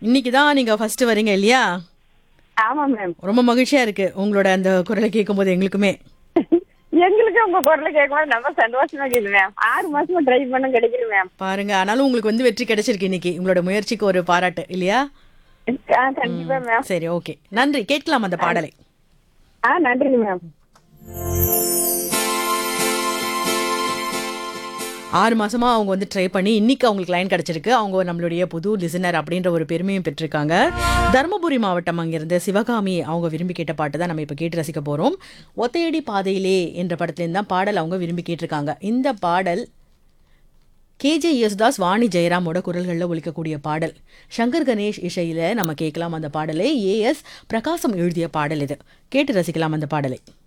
இன்னைக்கு தான் நீங்க ஃபர்ஸ்ட் வரீங்க இல்லையா ஆமா மேம் ரொம்ப மகிழ்ச்சியா இருக்கு உங்களோட அந்த குரலை கேட்கும்போது எங்களுக்குமே எங்களுக்கு உங்க குரலை கேட்கும்போது ரொம்ப சந்தோஷமா இருக்குது மேம் ஆறு மாசமா ட்ரை பண்ண கிடைக்குது மேம் பாருங்க ஆனாலும் உங்களுக்கு வந்து வெற்றி கிடைச்சிருக்கு இன்னைக்கு உங்களோட முயற்சிக்கு ஒரு பாராட்டு இல்லையா ஆ கண்டிப்பா மேம் சரி ஓகே நன்றி கேட்கலாம் அந்த பாடலை ஆ நன்றிங்க மேம் ஆறு மாசமா அவங்க வந்து ட்ரை பண்ணி இன்னைக்கு அவங்களுக்கு லைன் கிடைச்சிருக்கு அவங்க நம்மளுடைய புது லிசனர் அப்படின்ற ஒரு பெருமையும் பெற்றிருக்காங்க தருமபுரி மாவட்டம் அங்கிருந்து சிவகாமி அவங்க விரும்பி கேட்ட பாட்டு தான் நம்ம இப்போ கேட்டு ரசிக்க போறோம் ஒத்தையடி பாதையிலே என்ற படத்துலேருந்து தான் பாடல் அவங்க விரும்பி கேட்டிருக்காங்க இந்த பாடல் கேஜே யேசுதாஸ் வாணி ஜெயராமோட குரல்களில் ஒலிக்கக்கூடிய பாடல் சங்கர் கணேஷ் இசையில் நம்ம கேட்கலாம் அந்த பாடலை ஏஎஸ் பிரகாசம் எழுதிய பாடல் இது கேட்டு ரசிக்கலாம் அந்த பாடலை